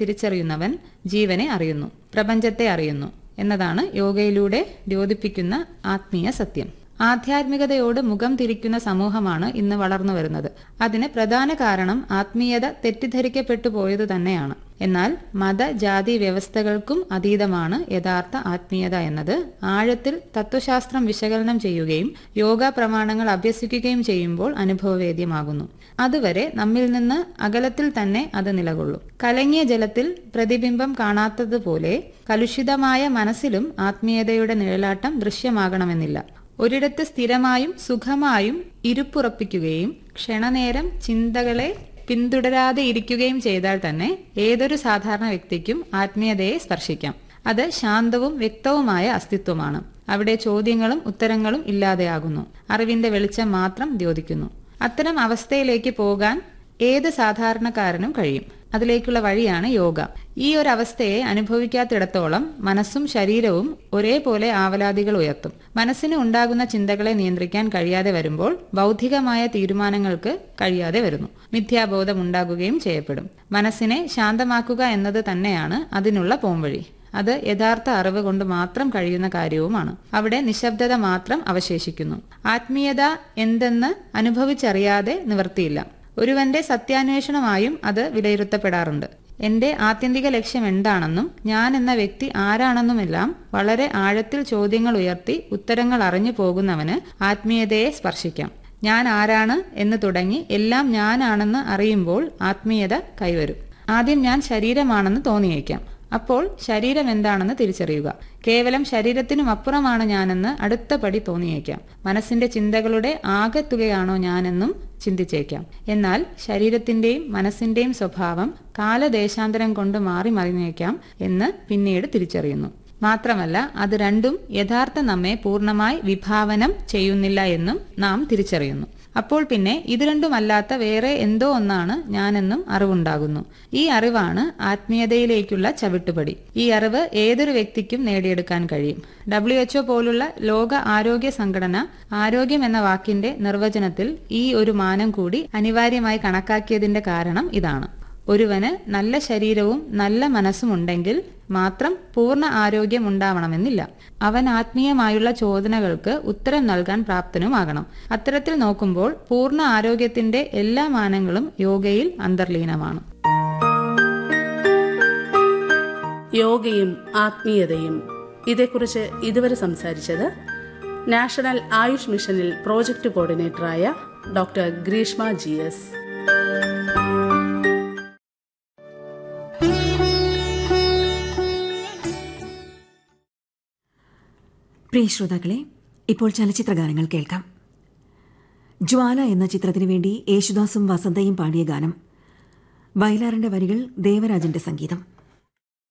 തിരിച്ചറിയുന്നവൻ ജീവനെ അറിയുന്നു പ്രപഞ്ചത്തെ അറിയുന്നു എന്നതാണ് യോഗയിലൂടെ ദ്യോതിപ്പിക്കുന്ന ആത്മീയ സത്യം ആധ്യാത്മികതയോട് മുഖം തിരിക്കുന്ന സമൂഹമാണ് ഇന്ന് വളർന്നു വരുന്നത് അതിന് പ്രധാന കാരണം ആത്മീയത തെറ്റിദ്ധരിക്കപ്പെട്ടു പോയത് തന്നെയാണ് എന്നാൽ മത ജാതി വ്യവസ്ഥകൾക്കും അതീതമാണ് യഥാർത്ഥ ആത്മീയത എന്നത് ആഴത്തിൽ തത്വശാസ്ത്രം വിശകലനം ചെയ്യുകയും യോഗ പ്രമാണങ്ങൾ അഭ്യസിക്കുകയും ചെയ്യുമ്പോൾ അനുഭവവേദ്യമാകുന്നു അതുവരെ നമ്മിൽ നിന്ന് അകലത്തിൽ തന്നെ അത് നിലകൊള്ളും കലങ്ങിയ ജലത്തിൽ പ്രതിബിംബം കാണാത്തതുപോലെ കലുഷിതമായ മനസ്സിലും ആത്മീയതയുടെ നിഴലാട്ടം ദൃശ്യമാകണമെന്നില്ല ഒരിടത്ത് സ്ഥിരമായും സുഖമായും ഇരുപ്പുറപ്പിക്കുകയും ക്ഷണനേരം ചിന്തകളെ പിന്തുടരാതെ ഇരിക്കുകയും ചെയ്താൽ തന്നെ ഏതൊരു സാധാരണ വ്യക്തിക്കും ആത്മീയതയെ സ്പർശിക്കാം അത് ശാന്തവും വ്യക്തവുമായ അസ്തിത്വമാണ് അവിടെ ചോദ്യങ്ങളും ഉത്തരങ്ങളും ഇല്ലാതെയാകുന്നു അറിവിന്റെ വെളിച്ചം മാത്രം ദ്യോതിക്കുന്നു അത്തരം അവസ്ഥയിലേക്ക് പോകാൻ ഏത് സാധാരണക്കാരനും കഴിയും അതിലേക്കുള്ള വഴിയാണ് യോഗ ഈ ഒരു അവസ്ഥയെ അനുഭവിക്കാത്തിടത്തോളം മനസ്സും ശരീരവും ഒരേപോലെ ആവലാതികൾ ഉയർത്തും മനസ്സിന് ഉണ്ടാകുന്ന ചിന്തകളെ നിയന്ത്രിക്കാൻ കഴിയാതെ വരുമ്പോൾ ബൗദ്ധികമായ തീരുമാനങ്ങൾക്ക് കഴിയാതെ വരുന്നു മിഥ്യാബോധം ഉണ്ടാകുകയും ചെയ്യപ്പെടും മനസ്സിനെ ശാന്തമാക്കുക എന്നത് തന്നെയാണ് അതിനുള്ള പോംവഴി അത് യഥാർത്ഥ അറിവ് കൊണ്ട് മാത്രം കഴിയുന്ന കാര്യവുമാണ് അവിടെ നിശബ്ദത മാത്രം അവശേഷിക്കുന്നു ആത്മീയത എന്തെന്ന് അനുഭവിച്ചറിയാതെ നിവർത്തിയില്ല ഒരുവന്റെ സത്യാന്വേഷണമായും അത് വിലയിരുത്തപ്പെടാറുണ്ട് എന്റെ ആത്യന്തിക ലക്ഷ്യം എന്താണെന്നും ഞാൻ എന്ന വ്യക്തി ആരാണെന്നുമെല്ലാം വളരെ ആഴത്തിൽ ചോദ്യങ്ങൾ ഉയർത്തി ഉത്തരങ്ങൾ അറിഞ്ഞു പോകുന്നവന് ആത്മീയതയെ സ്പർശിക്കാം ഞാൻ ആരാണ് എന്ന് തുടങ്ങി എല്ലാം ഞാനാണെന്ന് അറിയുമ്പോൾ ആത്മീയത കൈവരും ആദ്യം ഞാൻ ശരീരമാണെന്ന് തോന്നിയേക്കാം അപ്പോൾ ശരീരം എന്താണെന്ന് തിരിച്ചറിയുക കേവലം ശരീരത്തിനും അപ്പുറമാണ് ഞാനെന്ന് അടുത്ത പടി തോന്നിയേക്കാം മനസ്സിന്റെ ചിന്തകളുടെ ആകെത്തുകയാണോ ഞാനെന്നും ചിന്തിച്ചേക്കാം എന്നാൽ ശരീരത്തിന്റെയും മനസ്സിന്റെയും സ്വഭാവം കാലദേശാന്തരം കൊണ്ട് മാറി മറിഞ്ഞേക്കാം എന്ന് പിന്നീട് തിരിച്ചറിയുന്നു മാത്രമല്ല അത് രണ്ടും യഥാർത്ഥ നമ്മെ പൂർണ്ണമായി വിഭാവനം ചെയ്യുന്നില്ല എന്നും നാം തിരിച്ചറിയുന്നു അപ്പോൾ പിന്നെ ഇത് രണ്ടുമല്ലാത്ത വേറെ എന്തോ ഒന്നാണ് ഞാനെന്നും അറിവുണ്ടാകുന്നു ഈ അറിവാണ് ആത്മീയതയിലേക്കുള്ള ചവിട്ടുപടി ഈ അറിവ് ഏതൊരു വ്യക്തിക്കും നേടിയെടുക്കാൻ കഴിയും ഡബ്ല്യു എച്ച്ഒ പോലുള്ള ലോക ആരോഗ്യ സംഘടന ആരോഗ്യം എന്ന വാക്കിന്റെ നിർവചനത്തിൽ ഈ ഒരു മാനം കൂടി അനിവാര്യമായി കണക്കാക്കിയതിന്റെ കാരണം ഇതാണ് ഒരുവന് നല്ല ശരീരവും നല്ല മനസ്സും ഉണ്ടെങ്കിൽ മാത്രം പൂർണ്ണ ആരോഗ്യം ഉണ്ടാവണമെന്നില്ല അവൻ ആത്മീയമായുള്ള ചോദനകൾക്ക് ഉത്തരം നൽകാൻ പ്രാപ്തനുമാകണം അത്തരത്തിൽ നോക്കുമ്പോൾ പൂർണ്ണ ആരോഗ്യത്തിന്റെ എല്ലാ മാനങ്ങളും യോഗയിൽ അന്തർലീനമാണ് യോഗയും ആത്മീയതയും ഇതേക്കുറിച്ച് ഇതുവരെ സംസാരിച്ചത് നാഷണൽ ആയുഷ് മിഷനിൽ പ്രോജക്ട് കോർഡിനേറ്ററായ ഡോക്ടർ ഗ്രീഷ്മ ജി എസ് പ്രിയ ശ്രോതാക്കളെ ഇപ്പോൾ ചലച്ചിത്ര ഗാനങ്ങൾ കേൾക്കാം ജ്വാല എന്ന ചിത്രത്തിനു വേണ്ടി യേശുദാസും വസന്തയും പാടിയ ഗാനം വയലാറിന്റെ വരികൾ ദേവരാജന്റെ സംഗീതം